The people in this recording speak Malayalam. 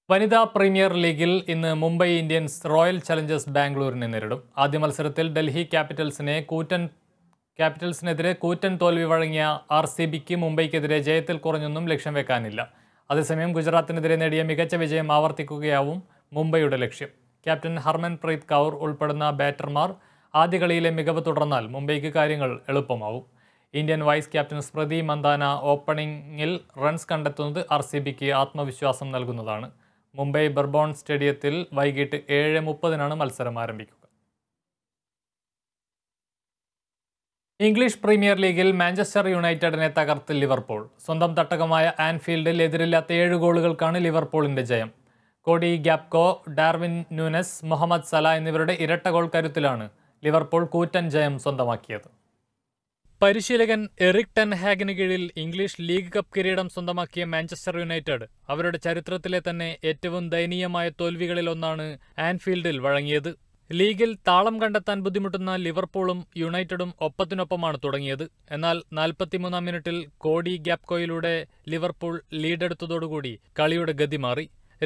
വനിതാ പ്രീമിയർ ലീഗിൽ ഇന്ന് മുംബൈ ഇന്ത്യൻസ് റോയൽ ചലഞ്ചേഴ്സ് ബാംഗ്ലൂരിനെ നേരിടും ആദ്യ മത്സരത്തിൽ ഡൽഹി ക്യാപിറ്റൽസിനെ കൂറ്റൻ ക്യാപിറ്റൽസിനെതിരെ കൂറ്റൻ തോൽവി വഴങ്ങിയ ആർ സി ബിക്ക് മുംബൈക്കെതിരെ ജയത്തിൽ കുറഞ്ഞൊന്നും ലക്ഷ്യം വെക്കാനില്ല അതേസമയം ഗുജറാത്തിനെതിരെ നേടിയ മികച്ച വിജയം ആവർത്തിക്കുകയാവും മുംബൈയുടെ ലക്ഷ്യം ക്യാപ്റ്റൻ ഹർമൻ പ്രീത് കൗർ ഉൾപ്പെടുന്ന ബാറ്റർമാർ ആദ്യ കളിയിലെ മികവ് തുടർന്നാൽ മുംബൈക്ക് കാര്യങ്ങൾ എളുപ്പമാവും Indian vice captain Smriti Mandhana ഓപ്പണിംഗിൽ റൺസ് കണ്ടെത്തുന്നത് ആർ സി ബിക്ക് ആത്മവിശ്വാസം നൽകുന്നതാണ് മുംബൈ ബർബോൺ സ്റ്റേഡിയത്തിൽ വൈകിട്ട് ഏഴ് മുപ്പതിനാണ് മത്സരം ആരംഭിക്കുക ഇംഗ്ലീഷ് പ്രീമിയർ ലീഗിൽ മാഞ്ചസ്റ്റർ യുണൈറ്റഡിനെ തകർത്ത് ലിവർപൂൾ സ്വന്തം തട്ടകമായ ആൻഫീൽഡിൽ എതിരില്ലാത്ത ഏഴ് ഗോളുകൾക്കാണ് ലിവർപൂളിന്റെ ജയം Cody Gakpo Darwin Nunez Mohamed Salah എന്നിവരുടെ ഇരട്ട ഗോൾ കരുത്തിലാണ് ലിവർപൂൾ കൂറ്റൻ ജയം സ്വന്തമാക്കിയത് പരിശീലകൻ എറിക് ടെൻ ഹാഗിന് കീഴിൽ ഇംഗ്ലീഷ് ലീഗ് കപ്പ് കിരീടം സ്വന്തമാക്കിയ മാഞ്ചസ്റ്റർ യുണൈറ്റഡ് അവരുടെ ചരിത്രത്തിലെ തന്നെ ഏറ്റവും ദയനീയമായ തോൽവികളിലൊന്നാണ് ആൻഫീൽഡിൽ വഴങ്ങിയത് ലീഗിൽ താളം കണ്ടെത്താൻ ബുദ്ധിമുട്ടുന്ന ലിവർപൂളും യുണൈറ്റഡും ഒപ്പത്തിനൊപ്പമാണ് തുടങ്ങിയത് എന്നാൽ നാൽപ്പത്തിമൂന്നാം മിനിറ്റിൽ കോഡി ഗ്യാപ്കോയിലൂടെ ലിവർപൂൾ ലീഡെടുത്തതോടുകൂടി കളിയുടെ ഗതി മാറി